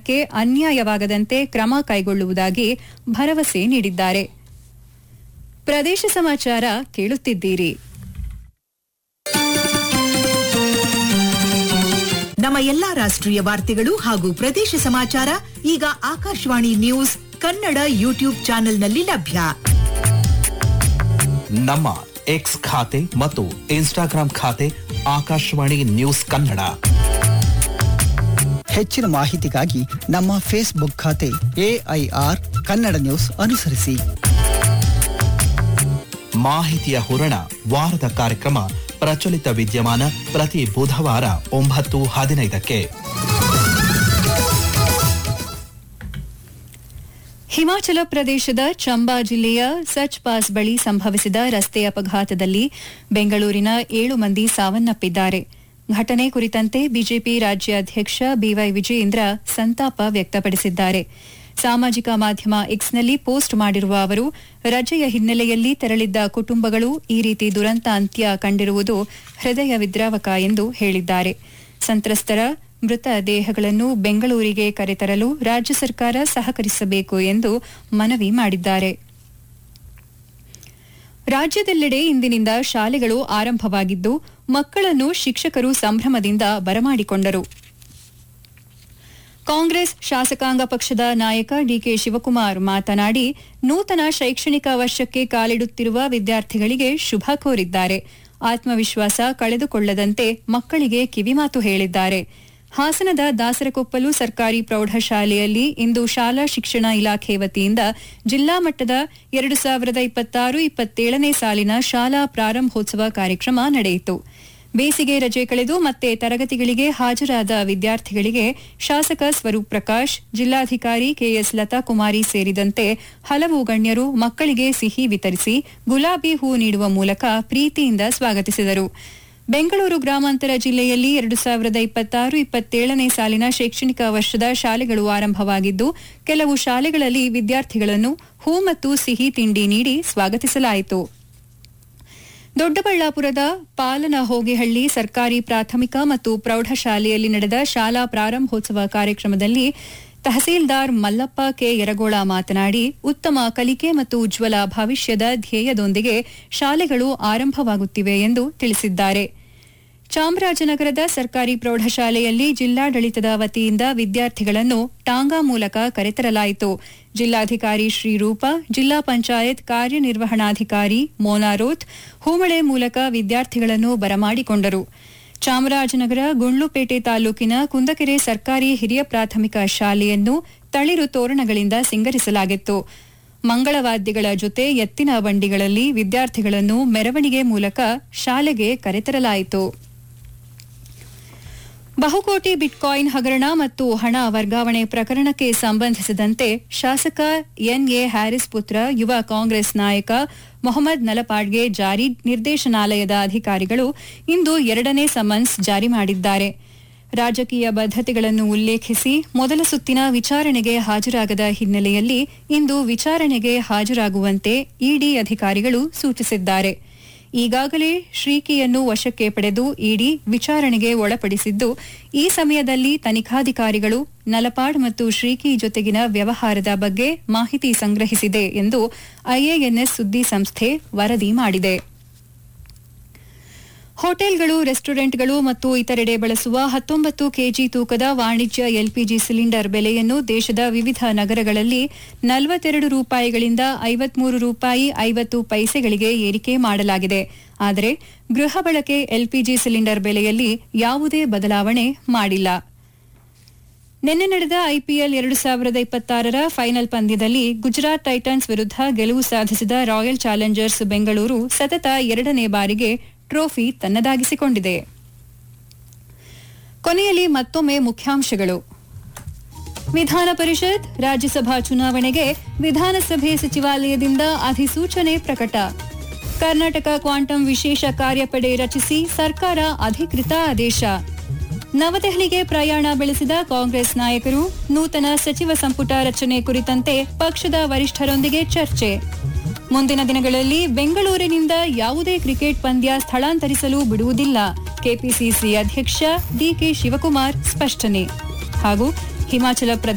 ಸಮುದಾಯಕ್ಕೆ ಅನ್ಯಾಯವಾಗದಂತೆ ಕ್ರಮ ಕೈಗೊಳ್ಳುವುದಾಗಿ ಭರವಸೆ ನೀಡಿದ್ದಾರೆ ಪ್ರದೇಶ ಸಮಾಚಾರ ಕೇಳುತ್ತಿದ್ದೀರಿ ನಮ್ಮ ಎಲ್ಲಾ ರಾಷ್ಟ್ರೀಯ ವಾರ್ತೆಗಳು ಹಾಗೂ ಪ್ರದೇಶ ಸಮಾಚಾರ ಈಗ ಆಕಾಶವಾಣಿ ನ್ಯೂಸ್ ಕನ್ನಡ ಯೂಟ್ಯೂಬ್ ಚಾನೆಲ್ನಲ್ಲಿ ಲಭ್ಯ ನಮ್ಮ ಎಕ್ಸ್ ಖಾತೆ ಮತ್ತು ಇನ್ಸ್ಟಾಗ್ರಾಂ ಖಾತೆ ಆಕಾಶವಾಣಿ ನ್ಯೂಸ್ ಕನ್ನಡ ಹೆಚ್ಚಿನ ಮಾಹಿತಿಗಾಗಿ ನಮ್ಮ ಫೇಸ್ಬುಕ್ ಖಾತೆ ಎಐಆರ್ ಕನ್ನಡ ನ್ಯೂಸ್ ಅನುಸರಿಸಿ ಮಾಹಿತಿಯ ಹೂರಣ ವಾರದ ಕಾರ್ಯಕ್ರಮ ಪ್ರಚಲಿತ ವಿದ್ಯಮಾನ ಪ್ರತಿ ಬುಧವಾರ ಒಂಬತ್ತು ಹದಿನೈದಕ್ಕೆ ಹಿಮಾಚಲ ಪ್ರದೇಶದ ಚಂಬಾ ಜಿಲ್ಲೆಯ ಸಚ್ ಪಾಸ್ ಬಳಿ ಸಂಭವಿಸಿದ ರಸ್ತೆ ಅಪಘಾತದಲ್ಲಿ ಬೆಂಗಳೂರಿನ ಏಳು ಮಂದಿ ಸಾವನ್ನಪ್ಪಿದ್ದಾರೆ ಘಟನೆ ಕುರಿತಂತೆ ಬಿಜೆಪಿ ರಾಜ್ಯಾಧ್ಯಕ್ಷ ಬಿವೈ ವಿಜಯೇಂದ್ರ ಸಂತಾಪ ವ್ಯಕ್ತಪಡಿಸಿದ್ದಾರೆ ಸಾಮಾಜಿಕ ಮಾಧ್ಯಮ ಎಕ್ಸ್ನಲ್ಲಿ ಪೋಸ್ಟ್ ಮಾಡಿರುವ ಅವರು ರಜೆಯ ಹಿನ್ನೆಲೆಯಲ್ಲಿ ತೆರಳಿದ್ದ ಕುಟುಂಬಗಳು ಈ ರೀತಿ ದುರಂತ ಅಂತ್ಯ ಕಂಡಿರುವುದು ಹೃದಯ ವಿದ್ರಾವಕ ಎಂದು ಹೇಳಿದ್ದಾರೆ ಸಂತ್ರಸ್ತರ ಮೃತ ದೇಹಗಳನ್ನು ಬೆಂಗಳೂರಿಗೆ ಕರೆತರಲು ರಾಜ್ಯ ಸರ್ಕಾರ ಸಹಕರಿಸಬೇಕು ಎಂದು ಮನವಿ ಮಾಡಿದ್ದಾರೆ ರಾಜ್ಯದೆಲ್ಲೆಡೆ ಇಂದಿನಿಂದ ಶಾಲೆಗಳು ಆರಂಭವಾಗಿದ್ದು ಮಕ್ಕಳನ್ನು ಶಿಕ್ಷಕರು ಸಂಭ್ರಮದಿಂದ ಬರಮಾಡಿಕೊಂಡರು ಕಾಂಗ್ರೆಸ್ ಶಾಸಕಾಂಗ ಪಕ್ಷದ ನಾಯಕ ಡಿಕೆ ಶಿವಕುಮಾರ್ ಮಾತನಾಡಿ ನೂತನ ಶೈಕ್ಷಣಿಕ ವರ್ಷಕ್ಕೆ ಕಾಲಿಡುತ್ತಿರುವ ವಿದ್ಯಾರ್ಥಿಗಳಿಗೆ ಶುಭ ಕೋರಿದ್ದಾರೆ ಆತ್ಮವಿಶ್ವಾಸ ಕಳೆದುಕೊಳ್ಳದಂತೆ ಮಕ್ಕಳಿಗೆ ಕಿವಿಮಾತು ಹೇಳಿದ್ದಾರೆ ಹಾಸನದ ದಾಸರಕೊಪ್ಪಲು ಸರ್ಕಾರಿ ಪ್ರೌಢಶಾಲೆಯಲ್ಲಿ ಇಂದು ಶಾಲಾ ಶಿಕ್ಷಣ ಇಲಾಖೆ ವತಿಯಿಂದ ಜಿಲ್ಲಾ ಮಟ್ಟದ ಎರಡು ಸಾವಿರದ ಇಪ್ಪತ್ತಾರು ಇಪ್ಪತ್ತೇಳನೇ ಸಾಲಿನ ಶಾಲಾ ಪ್ರಾರಂಭೋತ್ಸವ ಕಾರ್ಯಕ್ರಮ ನಡೆಯಿತು ಬೇಸಿಗೆ ರಜೆ ಕಳೆದು ಮತ್ತೆ ತರಗತಿಗಳಿಗೆ ಹಾಜರಾದ ವಿದ್ಯಾರ್ಥಿಗಳಿಗೆ ಶಾಸಕ ಸ್ವರೂಪ್ ಪ್ರಕಾಶ್ ಜಿಲ್ಲಾಧಿಕಾರಿ ಕೆಎಸ್ ಲತಾ ಕುಮಾರಿ ಸೇರಿದಂತೆ ಹಲವು ಗಣ್ಯರು ಮಕ್ಕಳಿಗೆ ಸಿಹಿ ವಿತರಿಸಿ ಗುಲಾಬಿ ಹೂ ನೀಡುವ ಮೂಲಕ ಪ್ರೀತಿಯಿಂದ ಸ್ವಾಗತಿಸಿದರು ಬೆಂಗಳೂರು ಗ್ರಾಮಾಂತರ ಜಿಲ್ಲೆಯಲ್ಲಿ ಎರಡು ಸಾವಿರದ ಇಪ್ಪತ್ತಾರು ಇಪ್ಪತ್ತೇಳನೇ ಸಾಲಿನ ಶೈಕ್ಷಣಿಕ ವರ್ಷದ ಶಾಲೆಗಳು ಆರಂಭವಾಗಿದ್ದು ಕೆಲವು ಶಾಲೆಗಳಲ್ಲಿ ವಿದ್ಯಾರ್ಥಿಗಳನ್ನು ಹೂ ಮತ್ತು ಸಿಹಿ ತಿಂಡಿ ನೀಡಿ ಸ್ವಾಗತಿಸಲಾಯಿತು ದೊಡ್ಡಬಳ್ಳಾಪುರದ ಪಾಲನ ಹೋಗಿಹಳ್ಳಿ ಸರ್ಕಾರಿ ಪ್ರಾಥಮಿಕ ಮತ್ತು ಪ್ರೌಢಶಾಲೆಯಲ್ಲಿ ನಡೆದ ಶಾಲಾ ಪ್ರಾರಂಭೋತ್ಸವ ಕಾರ್ಯಕ್ರಮದಲ್ಲಿ ತಹಸೀಲ್ದಾರ್ ಮಲ್ಲಪ್ಪ ಕೆ ಯರಗೋಳ ಮಾತನಾಡಿ ಉತ್ತಮ ಕಲಿಕೆ ಮತ್ತು ಉಜ್ವಲ ಭವಿಷ್ಯದ ಧ್ಯೇಯದೊಂದಿಗೆ ಶಾಲೆಗಳು ಆರಂಭವಾಗುತ್ತಿವೆ ಎಂದು ತಿಳಿಸಿದ್ದಾರೆ ಚಾಮರಾಜನಗರದ ಸರ್ಕಾರಿ ಪ್ರೌಢಶಾಲೆಯಲ್ಲಿ ಜಿಲ್ಲಾಡಳಿತದ ವತಿಯಿಂದ ವಿದ್ಯಾರ್ಥಿಗಳನ್ನು ಟಾಂಗಾ ಮೂಲಕ ಕರೆತರಲಾಯಿತು ಜಿಲ್ಲಾಧಿಕಾರಿ ಶ್ರೀರೂಪ ಜಿಲ್ಲಾ ಪಂಚಾಯತ್ ಕಾರ್ಯನಿರ್ವಹಣಾಧಿಕಾರಿ ಮೋನಾರೋತ್ ಹೂಮಳೆ ಮೂಲಕ ವಿದ್ಯಾರ್ಥಿಗಳನ್ನು ಬರಮಾಡಿಕೊಂಡರು ಚಾಮರಾಜನಗರ ಗುಂಡ್ಲುಪೇಟೆ ತಾಲೂಕಿನ ಕುಂದಕೆರೆ ಸರ್ಕಾರಿ ಹಿರಿಯ ಪ್ರಾಥಮಿಕ ಶಾಲೆಯನ್ನು ತಳಿರು ತೋರಣಗಳಿಂದ ಸಿಂಗರಿಸಲಾಗಿತ್ತು ಮಂಗಳವಾದ್ಯಗಳ ಜೊತೆ ಎತ್ತಿನ ಬಂಡಿಗಳಲ್ಲಿ ವಿದ್ಯಾರ್ಥಿಗಳನ್ನು ಮೆರವಣಿಗೆ ಮೂಲಕ ಶಾಲೆಗೆ ಕರೆತರಲಾಯಿತು ಬಹುಕೋಟಿ ಬಿಟ್ಕಾಯಿನ್ ಹಗರಣ ಮತ್ತು ಹಣ ವರ್ಗಾವಣೆ ಪ್ರಕರಣಕ್ಕೆ ಸಂಬಂಧಿಸಿದಂತೆ ಶಾಸಕ ಎನ್ಎ ಹ್ಯಾರಿಸ್ ಪುತ್ರ ಯುವ ಕಾಂಗ್ರೆಸ್ ನಾಯಕ ಮೊಹಮ್ಮದ್ ನಲಪಾಡ್ಗೆ ಜಾರಿ ನಿರ್ದೇಶನಾಲಯದ ಅಧಿಕಾರಿಗಳು ಇಂದು ಎರಡನೇ ಸಮನ್ಸ್ ಜಾರಿ ಮಾಡಿದ್ದಾರೆ ರಾಜಕೀಯ ಬದ್ಧತೆಗಳನ್ನು ಉಲ್ಲೇಖಿಸಿ ಮೊದಲ ಸುತ್ತಿನ ವಿಚಾರಣೆಗೆ ಹಾಜರಾಗದ ಹಿನ್ನೆಲೆಯಲ್ಲಿ ಇಂದು ವಿಚಾರಣೆಗೆ ಹಾಜರಾಗುವಂತೆ ಇಡಿ ಅಧಿಕಾರಿಗಳು ಸೂಚಿಸಿದ್ದಾರೆ ಈಗಾಗಲೇ ಶ್ರೀಕಿಯನ್ನು ವಶಕ್ಕೆ ಪಡೆದು ಇಡಿ ವಿಚಾರಣೆಗೆ ಒಳಪಡಿಸಿದ್ದು ಈ ಸಮಯದಲ್ಲಿ ತನಿಖಾಧಿಕಾರಿಗಳು ನಲಪಾಡ್ ಮತ್ತು ಶ್ರೀಕಿ ಜೊತೆಗಿನ ವ್ಯವಹಾರದ ಬಗ್ಗೆ ಮಾಹಿತಿ ಸಂಗ್ರಹಿಸಿದೆ ಎಂದು ಐಎಎನ್ಎಸ್ ಸುದ್ದಿ ಸಂಸ್ಥೆ ವರದಿ ಮಾಡಿದೆ ಹೋಟೆಲ್ಗಳು ರೆಸ್ಟೋರೆಂಟ್ಗಳು ಮತ್ತು ಇತರೆಡೆ ಬಳಸುವ ಹತ್ತೊಂಬತ್ತು ಕೆಜಿ ತೂಕದ ವಾಣಿಜ್ಯ ಎಲ್ಪಿಜಿ ಸಿಲಿಂಡರ್ ಬೆಲೆಯನ್ನು ದೇಶದ ವಿವಿಧ ನಗರಗಳಲ್ಲಿ ನಲವತ್ತೆರಡು ರೂಪಾಯಿಗಳಿಂದ ಐವತ್ಮೂರು ರೂಪಾಯಿ ಐವತ್ತು ಪೈಸೆಗಳಿಗೆ ಏರಿಕೆ ಮಾಡಲಾಗಿದೆ ಆದರೆ ಗೃಹ ಬಳಕೆ ಎಲ್ಪಿಜಿ ಸಿಲಿಂಡರ್ ಬೆಲೆಯಲ್ಲಿ ಯಾವುದೇ ಬದಲಾವಣೆ ಮಾಡಿಲ್ಲ ನಿನ್ನೆ ನಡೆದ ಐಪಿಎಲ್ ಎರಡು ಸಾವಿರದ ಇಪ್ಪತ್ತಾರರ ಫೈನಲ್ ಪಂದ್ಯದಲ್ಲಿ ಗುಜರಾತ್ ಟೈಟನ್ಸ್ ವಿರುದ್ಧ ಗೆಲುವು ಸಾಧಿಸಿದ ರಾಯಲ್ ಚಾಲೆಂಜರ್ಸ್ ಬೆಂಗಳೂರು ಸತತ ಎರಡನೇ ಬಾರಿಗೆ ಟ್ರೋಫಿ ತನ್ನದಾಗಿಸಿಕೊಂಡಿದೆ ಕೊನೆಯಲ್ಲಿ ಮತ್ತೊಮ್ಮೆ ಮುಖ್ಯಾಂಶಗಳು ವಿಧಾನ ಪರಿಷತ್ ರಾಜ್ಯಸಭಾ ಚುನಾವಣೆಗೆ ವಿಧಾನಸಭೆ ಸಚಿವಾಲಯದಿಂದ ಅಧಿಸೂಚನೆ ಪ್ರಕಟ ಕರ್ನಾಟಕ ಕ್ವಾಂಟಮ್ ವಿಶೇಷ ಕಾರ್ಯಪಡೆ ರಚಿಸಿ ಸರ್ಕಾರ ಅಧಿಕೃತ ಆದೇಶ ನವದೆಹಲಿಗೆ ಪ್ರಯಾಣ ಬೆಳೆಸಿದ ಕಾಂಗ್ರೆಸ್ ನಾಯಕರು ನೂತನ ಸಚಿವ ಸಂಪುಟ ರಚನೆ ಕುರಿತಂತೆ ಪಕ್ಷದ ವರಿಷ್ಠರೊಂದಿಗೆ ಚರ್ಚೆ ಮುಂದಿನ ದಿನಗಳಲ್ಲಿ ಬೆಂಗಳೂರಿನಿಂದ ಯಾವುದೇ ಕ್ರಿಕೆಟ್ ಪಂದ್ಯ ಸ್ಥಳಾಂತರಿಸಲು ಬಿಡುವುದಿಲ್ಲ ಕೆಪಿಸಿಸಿ ಅಧ್ಯಕ್ಷ ಡಿಕೆ ಶಿವಕುಮಾರ್ ಸ್ಪಷ್ಟನೆ ಹಾಗೂ ಹಿಮಾಚಲ ಪ್ರದೇಶ